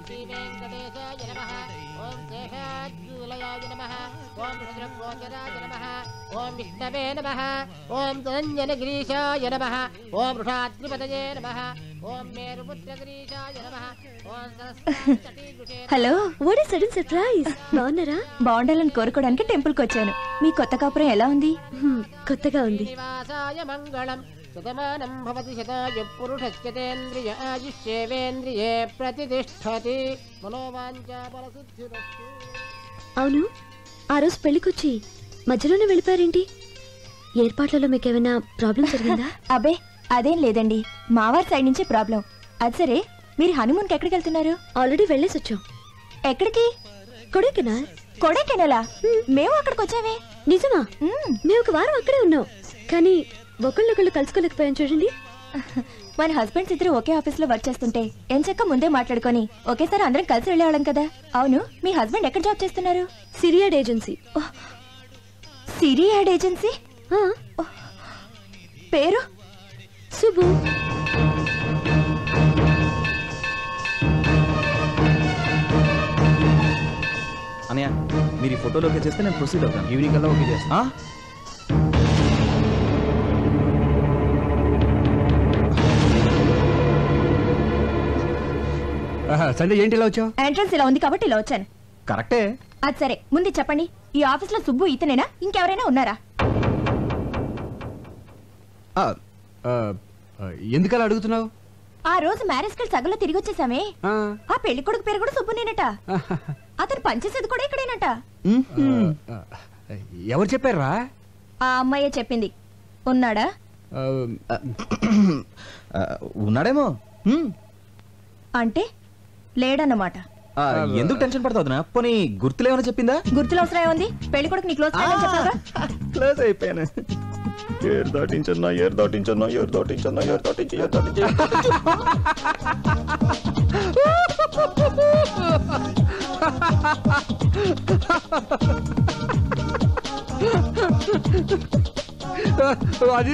శ్రీవేంకటేశాయ నమః ఓం శేషాద్యూలయాయ నమః ఓం రుద్రగోచరాయ నమః ఓం విష్ణవే నమః ఓం ధనంజనగిరీశాయ నమః ఓం వృషాద్రిపతయే నమః ఓం మేరుపుత్రగిరీశాయ నమః ఓం Saraswati hello what is sudden surprise బాగున్నారా బాగుండాలని కోరుకోవడానికి టెంపుల్ కి వచ్చాను మీ కొత్త కాపురం ఎలా ఉంది హ్మ్, కొత్తగా ఉంది శ్రీనివాసాయ మంగళం శతమానం భవతి శతాయు పురుషస్యతేంద్రియ ఆయుష్యేవేంద్రియే ప్రతిష్టతి మనోవాంఛా బలసిద్ధిరస్తు అవును ఆ రోజు పెళ్లికొచ్చి మధ్యలోనే వెళ్ళిపోయారేంటి ఏర్పాట్లలో మీకు ఏమైనా ప్రాబ్లం జరిగిందా అబే అదేం లేదండి మావారి సైడ్ నుంచి ప్రాబ్లం అది సరే మీరు హనుమూన్కి ఎక్కడికి వెళ్తున్నారు ఆల్రెడీ వెళ్ళేసి వచ్చాం ఎక్కడికి కొడైకెనాల్ కొడైకెనాలా మేము అక్కడికి వచ్చామే నిజమా మ్మ్. మేము ఒక వారం అక్కడే ఉన్నాం కానీ ఒకళ్ళొకళ్ళు కలుసుకోలేకపోయాం చూడండి మన హస్బెండ్స్ ఇద్దరు ఒకే ఆఫీస్ లో వర్క్ చేస్తుంటే ఎంచక్క ముందే మాట్లాడుకొని ఒకేసారి అందరం కలిసి వెళ్ళేవాళ్ళం కదా అవును మీ హస్బెండ్ ఎక్కడ జాబ్ చేస్తున్నారు Siri ad agency Siri ad agency ఆ, పేరు శుభు అనయ్య మీరు ఈ ఫోటోలో ఓకే చేస్తే నేను ప్రొసీడ్ అవుతాను ఈవినింగ్ కల్లా ఓకే చేస్తా సండే ఏంటి ఇలా వచ్చావు ఎంట్రన్స్ ఇలా ఉంది కాబట్టి ఇలా వచ్చాను కరెక్టే అది సరే ముందు చెప్పండి ఈ ఆఫీస్ లో సుబ్బు ఇతనేనా ఇంకెవరైనా ఉన్నారా ఎందుకు అలా అడుగుతున్నావు ఆ రోజు మ్యారేజ్ కి సగంలో తిరిగి వచ్చేసామే ఆ, ఆ పెళ్లి కొడుకు పేరు కూడా సుబ్బునేనట అతను పనిచేసేది కూడా ఇక్కడేనట ఆ, ఎవరు చెప్పారా ఆ అమ్మాయే చెప్పింది ఉన్నాడా ఆ, ఉన్నాడేమో హ్మ్. అంటే లేడన్నమాట ఆ, ఎందుకు టెన్షన్ పడతావు వదినా? పోనీ గుర్తులేమైనా చెప్పిందా గుర్తులు అవసరం ఏముంది పెళ్లి కొడుకు నీ క్లోజ్ ఫ్రెండ్ అని చెప్పావుగా క్లోజ్ అయిపోయాను ఏరు దాటించన్నా ఏరు దాటించన్నా ఏరు దాటించన్నా ఏరు దాటించి ఏరు దాటించి ఏరు దాటించి. అది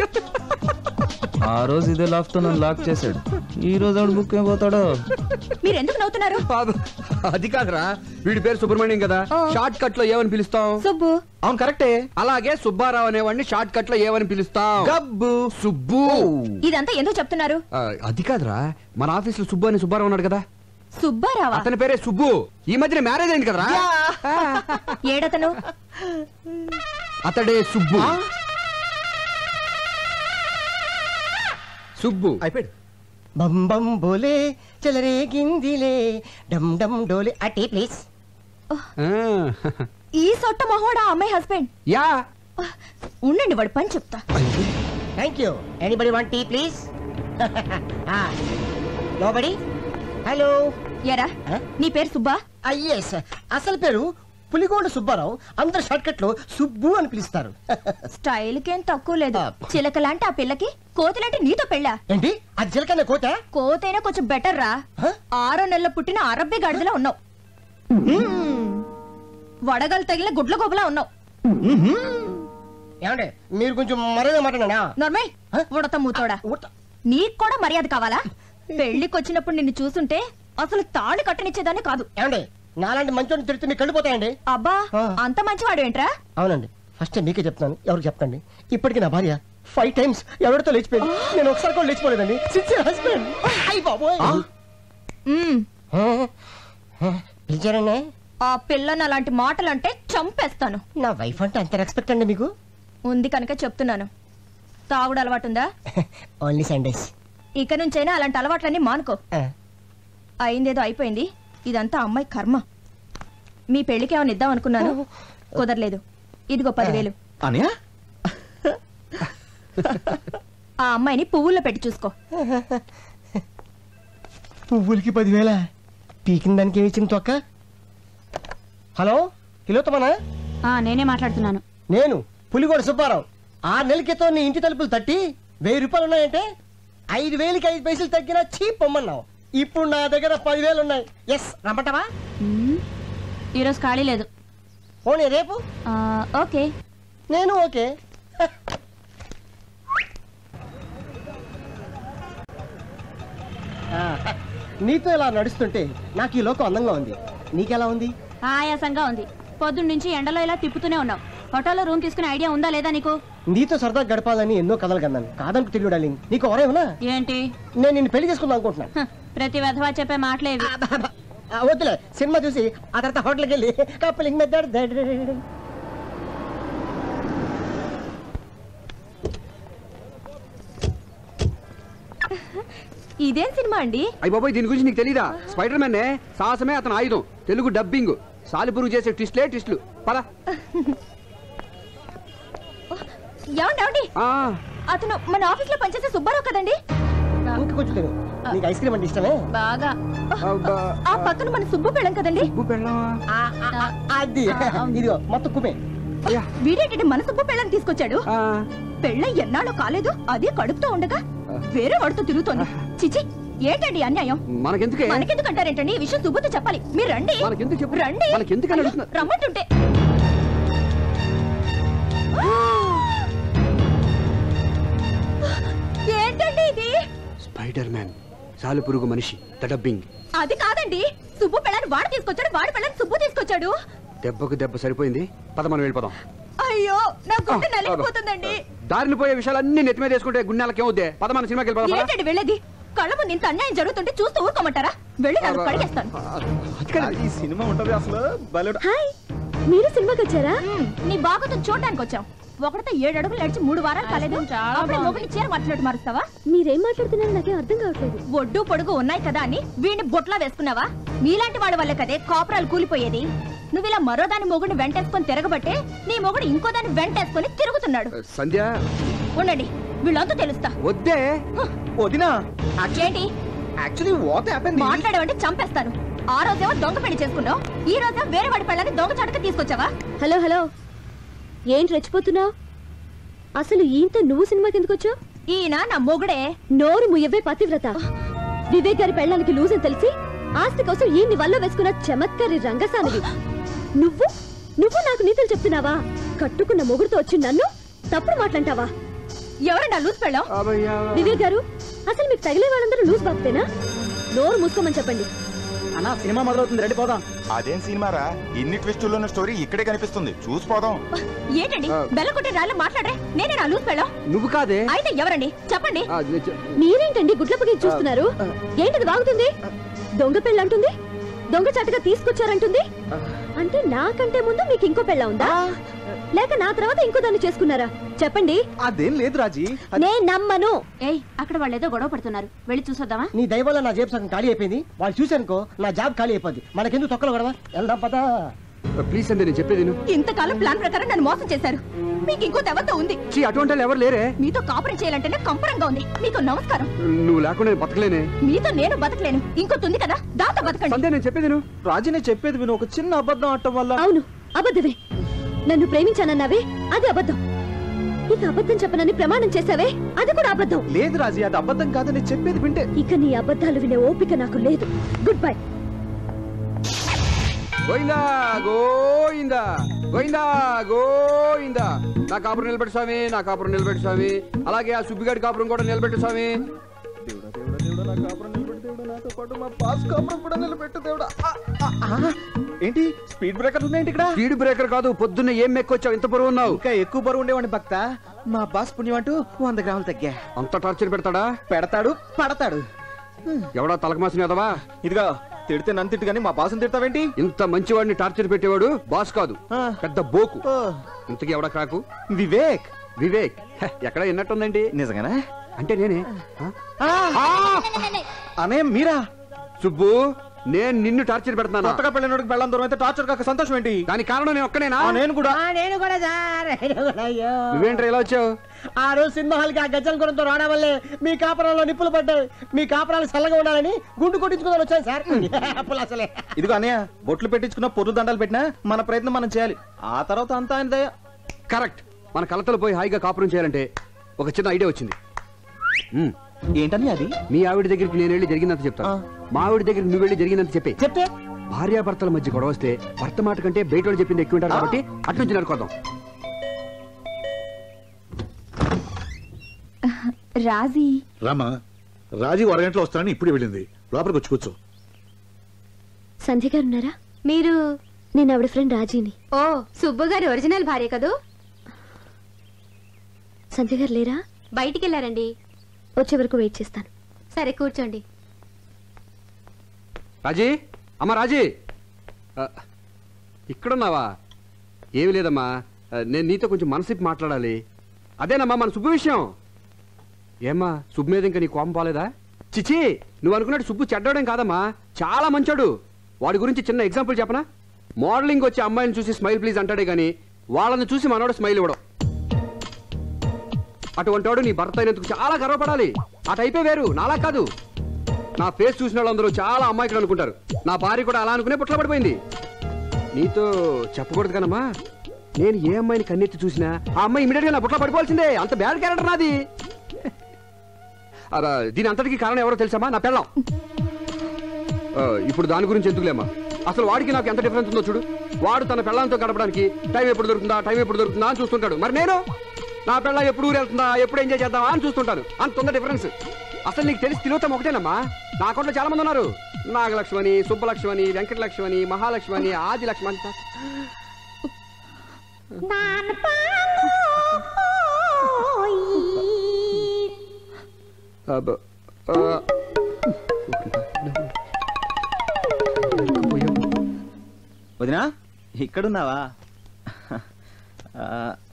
ఆ రోజు ఇదే లాక్ తో నన్ను లాక్ చేశాడు ఈ రోజు ఆవిడ బుక్ అయిపోతాడో మీరు ఎందుకు నవ్వుతున్నారు అది కాదురా వీడి పేరు సుబ్రహ్మణ్యం కదా ఆ. షార్ట్ కట్ లో ఏమని పిలుస్తాం సుబ్బు అవును కరెక్టే అలాగే సుబ్బారావు అనేవాడిని షార్ట్ కట్ లో ఏమని పిలుస్తాం గబ్బు సుబ్బు ఇదంతా ఎందుకు చెప్తున్నారు ఆ, అది కాదురా మన ఆఫీస్ లో సుబ్బు అని సుబ్బారావు ఉన్నాడు కదా సుబ్బారావా అతని పేరే సుబ్బు ఈ మధ్యన మ్యారేజ్ అయింది కదరా ఏడతను అతడే సుబ్బు సుబ్బు అయిపోయాడు బం బం బోలే చెలరేగిందిలే డమ్ డమ్ డోలే ఆ టీ ప్లీజ్ ఆ, ఈ సొట్ట మొహోడా అమ్మాయి హస్బెండ్ యా ఉండండి వాడు పని చెప్తా thank you anybody want tea please nobody hello ఎరా Huh? నీ పేరు సుబ్బా ఎస్ అసలు పేరు పులిగోండ సుబ్బారావు అందరు షార్ట్ కట్ లో సుబ్బు అని పిలుస్తారు స్టైల్ కేం తక్కువ లేదు చిలకలాంటి ఆ పిల్లకి కోతిలాంటి నీతో పెళ్ళా ఏంటి అది చిలకన్న కోట కోతైనా కొంచెం బెటర్ రా Huh? ఆరో నెలల పుట్టిన అరబ్బి గడిదలా ఉన్నావు వడగలు తగిలిన గుడ్ల గోబలా ఉన్నావు ఏమండి మీరు కొంచెం మరేదో మాట్లాడా నర్మయ్ Huh? ఉడత మూతోడా నీకు కూడా మర్యాద కావాలా పెళ్లికి వచ్చినప్పుడు నిన్ను చూసుంటే అసలు తాళి కట్టనిచ్చేదాన్ని కాదు ఏమండి నాలాంటి మంచోని తిడితే మీకు కళ్ళిపోతాయండి అబ్బా ఆ. అంత మంచివాడు ఏంట్రా అవునండి ఫస్ట్ మీకే చెప్తాను ఎవరికి చెప్పండి ఇప్పటికి నా భార్య ఫైవ్ టైమ్స్ ఎవరితో లేచిపోయింది నేను ఒకసారి కూడా లేచిపోలేదండి సిన్సియర్ హస్బెండ్ అయ్యి బాబోయ్ మ్మ్. పిలిచారండి ఆ పిల్లని అలాంటి మాటలంటే చంపేస్తాను నా వైఫ్ అంటే అంత రెస్పెక్ట్ అండి మీకు ఉంది కనుక చెప్తున్నాను తాగుడు అలవాటుందా ఓన్లీ సండేస్ ఇక నుంచైనా అలాంటి అలవాట్లన్నీ మానుకో అయిందేదో అయిపోయింది ఇదంతా అమ్మాయి కర్మ మీ పెళ్లికి ఏమైనా ఇద్దాం అనుకున్నాను కుదరలేదు ఇదిగో పదివేలు అనయా ఆ అమ్మాయిని పువ్వుల్లో పెట్టి చూసుకో పువ్వులకి పదివేల పీకిన దానికి ఏమి ఇచ్చింది తొక్క హలో కిలోతమనా నేనే మాట్లాడుతున్నాను నేను పులిగోడ సుబ్బారావు ఆరు నెలల క్రితం నీ ఇంటి తలుపులు తట్టి వెయ్యి రూపాయలు ఉన్నాయంటే ఐదు వేలకి ఐదు పైసలు తగ్గినా చీప్ పొమ్మన్నావు ఇప్పుడు నా దగ్గర పదివేలు ఉన్నాయి ఎస్ రమ్మంటావా ఈరోజు ఖాళీ లేదు పోనీ రేపు ఓకే నేను ఓకే నీతో ఇలా నడుస్తుంటే నాకు ఈ లోకం అందంగా ఉంది నీకెలా ఉంది ఆయాసంగా ఉంది పొద్దున్న నుంచి ఎండలో ఇలా తిప్పుతూనే ఉన్నావు హోటల్లో రూమ్ తీసుకునే ఐడియా ఉందా లేదా నీకు నీతో సరదా గడపాలని ఎన్నో కథలు కన్నాను కాదనుకు తెలియదు డార్లింగ్ నీకు ఎవరేమన్నా ఏంటి నేను నిన్ను పెళ్లి చేసుకుందాం అనుకుంటున్నాను హ, ప్రతి వెధవా చెప్పే మాటలేవి ఆ, వద్దులే సినిమా చూసి ఆ తర్వాత హోటల్కి వెళ్ళి కప్పలింగ్ మెథడ్ ఇదేం సినిమా అండి అయ్యి బాబాయ్ దీని గురించి నీకు తెలీదా స్పైడర్ మ్యాన్ సాహసమే అతను ఆయుధం తెలుగు డబ్బింగ్ సాలిపురుగు చేసే ట్విస్ట్లే ట్విస్ట్లు పద ఏమండి ఏమండి ఆ, అతను మన ఆఫీస్ లో పనిచేసే సుబ్బారావు కదండి ఇంకా కొంచెం తిను. నీకు ఐస్ క్రీమ్ అంటే ఇష్టమే బాగా అబ్బా. ఆ పక్కన మన సుబ్బు పెళ్ళం కదండి ఉప్పు పెళ్ళామా? ఆ, ఆ, ఆ, అది ఇదిగో మొత్తం కుమే అయ్యా. వీడేంటి మన సుబ్బు పెళ్ళం తీసుకొచ్చాడు ఆ, పెళ్ళ ఎన్నాళ్ళు కాలేదు అదే కడుపుతో ఉండగా వేరే వాడితో తిరుగుతోంది చిచి ఏంటండి ఈ అన్యాయం మనకెందుకే మనకెందుకు అంటారేంటండి ఈ విషయం సుబ్బుతో చెప్పాలి మీరు రండి మనకెందుకు చెప్పు? రండి మనకెందుకని అయ్యో, అడుగుతున్నా? రమ్మంటుంటే ఏంటండి ఇది స్పైడర్ మ్యాన్ సాలిపురుగు మనిషి ద డబ్బింగ్ అది కాదండి సుబ్బు పెళ్ళని వాడు తీసుకొచ్చాడు వాడి పెళ్ళని సుబ్బు తీసుకొచ్చాడు దెబ్బకు దెబ్బ సరిపోయింది పద మనం వెళ్ళిపోదాం అయ్యో నా గుండె నలిగిపోతుందండి దారిని పోయే విషయాలన్నీ నెత్తి మీద వేసుకుంటే గుండెలకి ఏమవుద్దే పద మన సినిమాకి వెళ్ళిపోదాం పద. ఏంటండి వెళ్ళేది కళ్ళ ముందు ఇంత అన్యాయం జరుగుతుంటే చూస్తూ ఊరుకోమంటారా వెళ్ళి నన్ను కడిగేస్తాను అది కాదు. ఈ సినిమా ఉంటది అసలు భలే హాయ్ మీరు సినిమాకి వచ్చారా మ్మ్, నీ బాగుతో చూడడానికి వచ్చాం ఒకటితో ఏడు అడుగులు నడిచి మూడు వారాలు కాలేదు అప్పుడే మొగుడిని చీర మాట్లాడినట్టు మారుస్తావా మీరేం మాట్లాడుతున్నారో నాకేం అర్థం కావట్లేదు ఒడ్డు పొడుగు ఉన్నాయి కదా అని వీడిని బొట్లా వేసుకున్నావా మీలాంటి వాళ్ళ వల్ల కదే కాపురాలు కూలిపోయేది నువ్వు ఇలా మరో దాని మొగుడిని వెంటేసుకొని తిరగబట్టే నీ మొగుడు ఇంకో దాన్ని వెంటేసుకొని తిరుగుతున్నాడు సంధ్య ఉండండి వీళ్ళంతా తెలుస్తా వద్దే వదినా ఏంటి యాక్చువల్లీ వాట్ హ్యాపెన్ మాట్లాడవంటే చంపేస్తాను ఆ రోజేమో దొంగ పెళ్లి చేసుకున్నావు ఈ రోజేమో వేరే వాడి పెళ్ళని దొంగ చాటుకు తీసుకొచ్చావా హలో హలో ఏంటి రెచ్చిపోతున్నావు అసలు ఈయంతో నువ్వు సినిమాకి ఎందుకు వచ్చావు ఈయన నా మొగుడే నోరు ముయ్యవే పతివ్రత వివేక్ గారి పెళ్ళానికి లూజ్ అని తెలిసి ఆస్తి కోసం ఈ వల్ల వేసుకున్న చమత్కారి రంగసానివి నువ్వు నువ్వు నాకు నీతులు చెప్తున్నావా కట్టుకున్న మొగుడుతో వచ్చి నన్ను తప్పుడు మాట్లాంటావా ఎవరండి లూస్ పెళ్ళం అబ్బయ్యా. వివేక్ గారు అసలు మీకు తగిలే వాళ్ళందరూ లూజ్ బాబుతేనా నోరు మూసుకోమని చెప్పండి అన్న సినిమా మొదలవుతుంది రెడీ పోదాం అదేం సినిమారా ఇన్ని ట్విస్టుల్లో ఉన్న స్టోరీ ఇక్కడే కనిపిస్తుంది చూసిపోదాం ఏంటండి బెల్ల కొట్టి రాళ్ళు మాట్లాడరే నేనే నా లూస్ పెళ్ళం నువ్వు కాదే అయితే ఎవరండి చెప్పండి ఆ, నే- చె- మీరేంటండి గుడ్లపకి చూస్తున్నారు ఏంటిది బాగుతుంది దొంగ పెళ్ళంటుంది దొంగ చాటుగా తీసుకొచ్చారంటుంది అంటే నాకంటే ముందు మీకు ఇంకో పెళ్ళ ఉందా లేక నా తర్వాత ఇంకో దాన్ని చేసుకున్నారా చెప్పండి అదేం లేదు రాజీ నేను నమ్మను ఏయ్ అక్కడ వాళ్ళు ఏదో గొడవ పడుతున్నారు వెళ్ళి చూసొద్దామా నీ దయ వల్ల నా జేబు సగం ఖాళీ అయిపోయింది వాళ్ళు చూశానుకో నా జాబ్ ఖాళీ అయిపోద్ది మనకెందుకు తొక్కలు గొడవ వెళ్దాం పదా ప్లీజ్ సంధ్య నేను చెప్పేది విను. ఇంతకాలం ప్లాన్ ప్రకారం నన్ను మోసం చేశారు మీకు ఇంకో దేవత ఉంది చీ అటువంటి వాళ్ళు ఎవరు లేరే మీతో కాపురం చేయాలంటేనే కంపరంగా ఉంది మీకు నమస్కారం నువ్వు లేకుండా నేను బతకలేనే మీతో నేను బతకలేను ఇంకోటి ఉంది కదా దాంతో బతకండి సంధ్య నేను చెప్పేది విను. రాజీ నేను చెప్పేది విను ఒక చిన్న అబద్ధం ఆడటం వల్ల అవును అబద్ధమే నన్ను ప్రేమించానన్నావే అది అబద్ధం ఇక అబద్ధం చెప్పనని ప్రమాణం చేశావే అది కూడా అబద్ధం లేదు రాజీ అది అబద్ధం కాదని చెప్పేది వింటే ఇక నీ అబద్ధాలు వినే ఓపిక నాకు లేదు గుడ్ బై గోయిందా గోయిందా గోయిందా గోయిందా నా కాపురం నిలబెట్టు స్వామి నా కాపురం నిలబెట్టు స్వామి అలాగే ఆ సుబ్బిగాడి కాపురం కూడా నిలబెట్టు స్వామి దేవుడా దేవుడా దేవుడా నా కాపురం నిలబెట్టు దేవుడా నాతో పాటు మా పాస్ కాపురం కూడా నిలబెట్టు దేవుడా ఆ, ఆ, ఆ. ఏంటి స్పీడ్ బ్రేకర్ ఉన్నాయండి ఇక్కడ స్పీడ్ బ్రేకర్ కాదు పొద్దున్న ఏం మెక్కొచ్చావు ఇంత బరువు ఉన్నావు ఇంకా ఎక్కువ బరువు ఉండేవాడిని భక్త మా బాస్ పుణ్యం అంటూ వంద గ్రాములు తగ్గా అంత టార్చర్ పెడతాడా పెడతాడు పడతాడు ఎవడా తలకమాసిన ఎదవా ఇదిగా తిడితే నన్ను తిట్టు కానీ మా బాసుని తిడతావేంటి ఇంత మంచివాడిని టార్చర్ పెట్టేవాడు బాస్ కాదు ఆ. పెద్ద బోకు ఓ, ఇంతకీ ఎవడా క్రాకు వివేక్ వివేక్ హ, ఎక్కడ విన్నట్టుందండి నిజంగానా అంటే నేనే ఆ? ఆ, ఆ! అనే మీరా సుబ్బు నేను నిన్ను టార్చర్ పెడుతున్నాను కొత్తగా పెళ్ళినోడికి పెళ్ళం దూరం అయితే టార్చర్ కాక సంతోషం ఏంటి దానికి కారణం నేను ఒక్కనేనా ఆ, నేను కూడా నేను కూడా సార్ నేను కూడా అయ్యో నువ్వేంట్రా ఇలా వచ్చావు ఆ రోజు సినిమా హాల్కి ఆ గజ్జల గురంతో రావడం వల్లే మీ కాపురాల్లో నిప్పులు పడ్డాయి మీ కాపురాలు చల్లగా ఉండాలని గుండు కొట్టించుకుందని వచ్చాను సార్ అప్పులు అసలే ఇదిగో అన్నయ్య బొట్లు పెట్టించుకున్న పొర్రు దండాలు పెట్టినా మన ప్రయత్నం మనం చేయాలి ఆ తర్వాత అంతా ఆయన దయ కరెక్ట్ మన కలతలు పోయి హాయిగా కాపురం చేయాలంటే ఒక చిన్న ఐడియా వచ్చింది ఉమ్, ఏంటని అది మీ ఆవిడ దగ్గరికి నేను వెళ్ళి జరిగినంత చెప్తాను మా ఆవిడ దగ్గరికి నువ్వు వెళ్ళి జరిగినంత చెప్పే చెప్తే భార్యాభర్తల మధ్య గొడవ వస్తే భర్త మాట కంటే బయట వాళ్ళు చెప్పింది ఎక్కువ ఉంటారు కాబట్టి అట్నుంచి నడుకోదాం రాజీ రామా రాజీ అరగంటలో వస్తానని ఇప్పుడే వెళ్ళింది లోపలికి వచ్చి కూర్చో సంధ్య గారు ఉన్నారా మీరు నేను ఆవిడ ఫ్రెండ్ రాజీని ఓ సుబ్బు గారి ఒరిజినల్ భార్య కదూ సంధ్య గారు లేరా బయటికి వెళ్ళారండి వచ్చే వరకు వెయిట్ చేస్తాను సరే కూర్చోండి రాజీ అమ్మ రాజీ ఆ, ఇక్కడున్నావా ఏమి లేదమ్మా ఆ, నేను నీతో కొంచెం మనసిప్పి మాట్లాడాలి అదేనమ్మా మన సుబ్బు విషయం ఏమ్మా సుబ్బు మీద ఇంకా నీ కోపం పోలేదా చిచి నువ్వు అనుకున్నట్టు సుబ్బు చెడ్డోడేం కాదమ్మా చాలా మంచోడు వాడి గురించి చిన్న ఎగ్జాంపుల్ చెప్పనా మోడలింగ్ వచ్చే అమ్మాయిని చూసి స్మైల్ ప్లీజ్ అంటాడే కానీ వాళ్ళని చూసి మనోడు స్మైల్ ఇవ్వడం అటువంటి వాడు నీ భర్త అయినందుకు చాలా గర్వపడాలి ఆ టైపే వేరు నాలా కాదు నా ఫేస్ చూసిన వాళ్ళందరూ చాలా అమ్మాయికులు అనుకుంటారు నా భార్య కూడా అలా అనుకునే పుట్ల పడిపోయింది నీతో చెప్పకూడదు కనమ్మా నేను ఏ అమ్మాయిని కన్నెత్తి చూసినా ఆ అమ్మాయి ఇమీడియట్ గా నా పుట్ల పడిపోవాల్సిందే అంత బ్యాడ్ క్యారెక్టర్ నాది అలా దీని అంతటికి కారణం ఎవరో తెలుసామా నా పెళ్ళం ఆ, ఇప్పుడు దాని గురించి ఎందుకులేమ్మా అసలు వాడికి నాకు ఎంత డిఫరెన్స్ ఉందో చూడు వాడు తన పెళ్ళంతో గడపడానికి టైం ఎప్పుడు దొరుకుతుందా టైం ఎప్పుడు దొరుకుతుందా అని చూస్తుంటాడు మరి నేను నా పెళ్ళ ఎప్పుడు ఊరు వెళ్తుందా ఎప్పుడు ఎంజాయ్ చేద్దామా అని చూస్తుంటాను అంత ఉందా డిఫరెన్స్ అసలు నీకు తెలిసి తిరుగుతాం ఒకటేనమ్మా నా అకౌంట్లో చాలా మంది ఉన్నారు నాగలక్ష్మణి సుబ్బలక్ష్మణి వెంకటలక్ష్మణి మహాలక్ష్మణి ఆది లక్ష్మణి అబ్బ, ఆ, వదినా ఇక్కడున్నావా ఆ,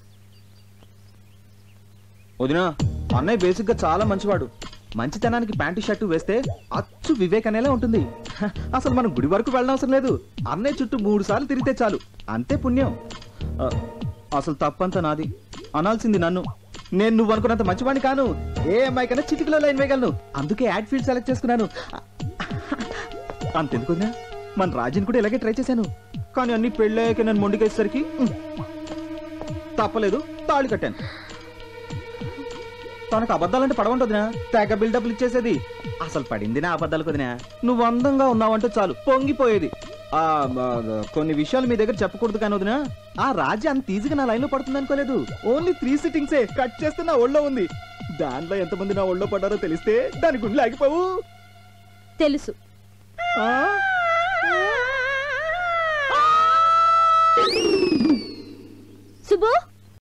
వదినా అన్నయ్య బేసిక్ గా చాలా మంచివాడు మంచితనానికి ప్యాంటు షర్టు వేస్తే అచ్చు వివేక్ అనేలా ఉంటుంది హ, అసలు మనం గుడి వరకు వెళ్ళనవసరం లేదు అన్నయ్య చుట్టూ మూడు సార్లు తిరిగితే చాలు అంతే పుణ్యం ఆ, అసలు తప్పంతా నాది అనాల్సింది నన్ను నేను నువ్వు అనుకున్నంత మంచివాడిని కాను ఏ అమ్మాయికైనా చిటికలో లైన్ వేయగలను అందుకే యాడ్ ఫీల్డ్ సెలెక్ట్ చేసుకున్నాను అంతెందుకు వదినా? మన రాజుని కూడా ఇలాగే ట్రై చేశాను కానీ అన్ని పెళ్ళాక నన్ను మొండికేసరికి ఉమ్, తప్పలేదు తాళి కట్టాను తనకు అబద్ధాలంటే పడవంటదినా తెగ బిల్డప్లు ఇచ్చేసేది అసలు పడింది నా అబద్ధాలు కొదినా నువ్వు అందంగా ఉన్నావంటే చాలు పొంగిపోయేది ఆ ఆ, కొన్ని విషయాలు మీ దగ్గర చెప్పకూడదు కానీ వదినా ఆ రాజు అంత ఈజీగా నా లైన్లో పడుతుంది అనుకోలేదు ఓన్లీ త్రీ సిట్టింగ్సే కట్ చేస్తే నా ఒళ్ళో ఉంది దాంట్లో ఎంతమంది నా ఒళ్ళో పడ్డారో తెలిస్తే దాని గుండెలు ఆగిపోవు తెలుసు ఆ? సుబ్బు